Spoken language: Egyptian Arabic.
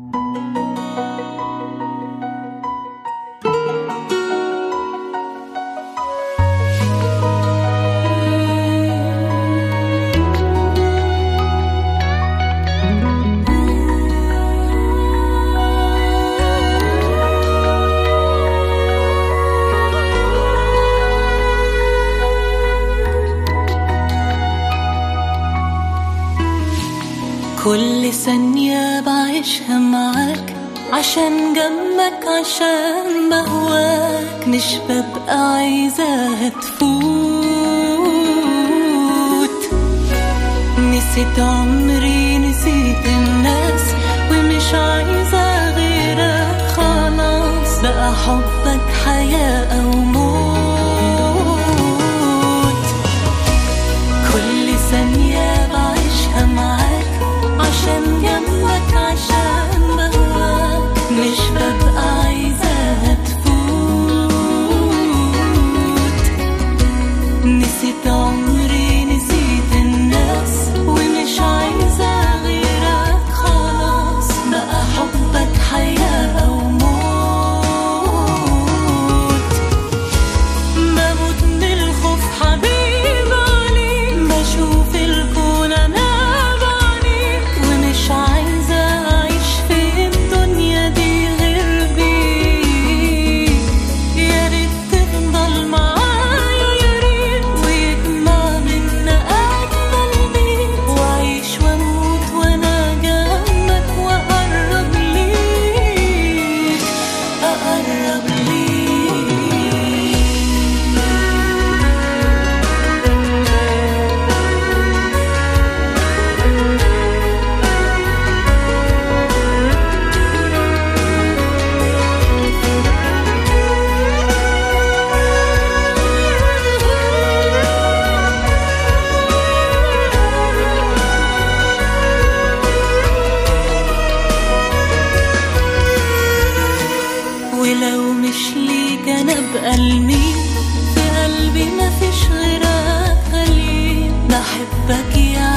كل ثانية بعيشها معاك عشان جنبك عشان بهواك مش ببقى عايزاها تفوت نسيت عمري نسيت الناس ومش عايزة غيرك خلاص بقى حبك حياة أو موت كل ثانية بعيشها معاك عشان جنبك عشان بهواك مش ببقى عايزاها تفوت نسيت عمري نسيت الناس ومش عايزة غيرك خلاص بقى حبك حياة أو موت بموت من الخوف حبيب عليك بشوف الكون انا بعينيك ومش عايزه اعيش في الدنيا دي غير بيك يا ريت تفضل معايا يا ريت ويجمع بينا اجمل بيت واعيش واموت وانا جنبك واقرب ليك اقرب ليك ولو مش ليك انا ابقى لمين في قلبي مفيش غيرك غليل بحبك يا